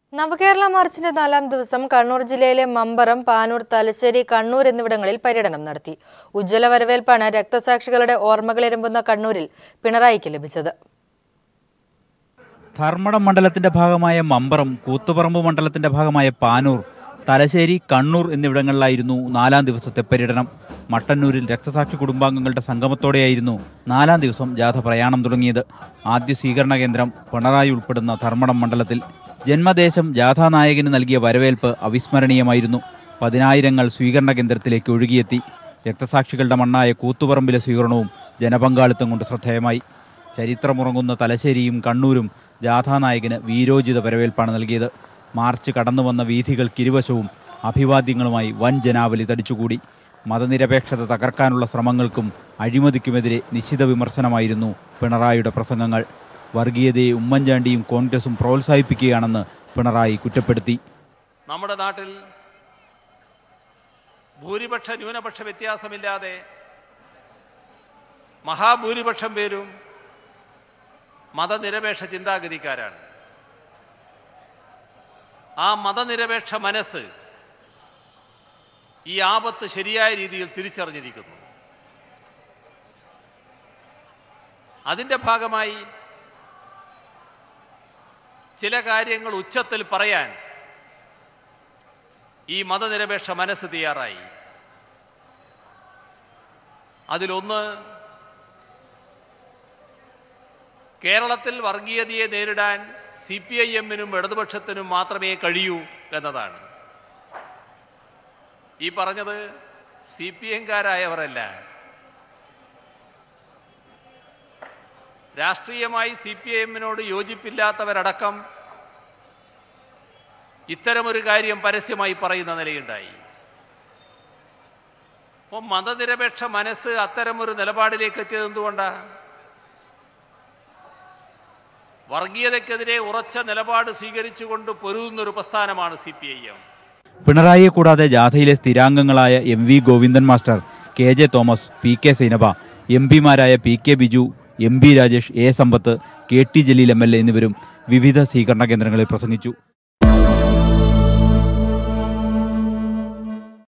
നവകേരള മാർച്ചിന്റെ നാലാം ദിവസം കണ്ണൂർ ജില്ലയിലെ മമ്പറം പാനൂർ തലശ്ശേരി കണ്ണൂർ എന്നിവിടങ്ങളിൽ പര്യടനം നടത്തി ഉജ്ജ്വല വരവേൽപ്പാണ് രക്തസാക്ഷികളുടെ ഓർമ്മകളിരമ്പുന്ന കണ്ണൂരിൽ പിണറായിക്ക് ലഭിച്ചത് ധർമ്മടം മണ്ഡലത്തിന്റെ ഭാഗമായ മമ്പറം കൂത്തുപറമ്പ് മണ്ഡലത്തിന്റെ ഭാഗമായ പാനൂർ തലശ്ശേരി കണ്ണൂർ എന്നിവിടങ്ങളിലായിരുന്നു നാലാം ദിവസത്തെ പര്യടനം മട്ടന്നൂരിൽ രക്തസാക്ഷി കുടുംബാംഗങ്ങളുടെ സംഗമത്തോടെയായിരുന്നു നാലാം ദിവസം ജാഥ പ്രയാണം തുടങ്ങിയത് ആദ്യ സ്വീകരണ കേന്ദ്രം പിണറായി ഉൾപ്പെടുന്ന ധർമ്മടം മണ്ഡലത്തിൽ ജന്മദേശം ജാഥാനായകന് നൽകിയ വരവേൽപ്പ് അവിസ്മരണീയമായിരുന്നു പതിനായിരങ്ങൾ സ്വീകരണ കേന്ദ്രത്തിലേക്ക് ഒഴുകിയെത്തി രക്തസാക്ഷികളുടെ മണ്ണായ കൂത്തുപറമ്പിലെ സ്വീകരണവും ജനപങ്കാളിത്തം കൊണ്ട് ശ്രദ്ധേയമായി ചരിത്രമുറങ്ങുന്ന തലശ്ശേരിയും കണ്ണൂരും ജാഥാനായകന് വീരോചിത വരവേൽപ്പാണ് നൽകിയത് മാർച്ച് കടന്നു വന്ന വീഥികൾക്കിരുവശവും അഭിവാദ്യങ്ങളുമായി വൻ ജനാവലി തടിച്ചുകൂടി മതനിരപേക്ഷത തകർക്കാനുള്ള ശ്രമങ്ങൾക്കും അഴിമതിക്കുമെതിരെ നിശിത വിമർശനമായിരുന്നു പിണറായിയുടെ പ്രസംഗങ്ങൾ വർഗീയതയെ ഉമ്മൻചാണ്ടിയും കോൺഗ്രസും പ്രോത്സാഹിപ്പിക്കുകയാണെന്ന് പിണറായി കുറ്റപ്പെടുത്തി നമ്മുടെ നാട്ടിൽ ഭൂരിപക്ഷ ന്യൂനപക്ഷ വ്യത്യാസമില്ലാതെ മഹാഭൂരിപക്ഷം പേരും മതനിരപേക്ഷ ചിന്താഗതിക്കാരാണ് ആ മതനിരപേക്ഷ മനസ്സ് ഈ ആപത്ത് ശരിയായ രീതിയിൽ തിരിച്ചറിഞ്ഞിരിക്കുന്നു അതിൻ്റെ ഭാഗമായി ചില കാര്യങ്ങൾ ഉച്ചത്തിൽ പറയാൻ ഈ മതനിരപേക്ഷ മനസ്സ് തയ്യാറായി അതിലൊന്ന് കേരളത്തിൽ വർഗീയതയെ നേരിടാൻ സി പി ഐ എമ്മിനും ഇടതുപക്ഷത്തിനും മാത്രമേ കഴിയൂ എന്നതാണ് ഈ പറഞ്ഞത് സി പി എംകാരായവരല്ല രാഷ്ട്രീയമായി സി പി ഐ എമ്മിനോട് യോജിപ്പില്ലാത്തവരടക്കം ഇത്തരമൊരു കാര്യം പരസ്യമായി പറയുന്ന നിലയുണ്ടായി അപ്പം മതനിരപേക്ഷ മനസ്സ് അത്തരമൊരു നിലപാടിലേക്ക് എത്തിയത് എന്തുകൊണ്ടാണ് വർഗീയതയ്ക്കെതിരെ ഉറച്ച നിലപാട് സ്വീകരിച്ചുകൊണ്ട് പൊരുതുന്നൊരു പ്രസ്ഥാനമാണ് സി പി ഐ എം പിണറായിയെ കൂടാതെ ജാഥയിലെ സ്ഥിരാംഗങ്ങളായ M V Govindan master K J Thomas P K Sainaba M പിമാരായ P K Biju M B Rajesh A Sampath K T Jaleel M L A എന്നിവരും വിവിധ സ്വീകരണ കേന്ദ്രങ്ങളിൽ പ്രസംഗിച്ചു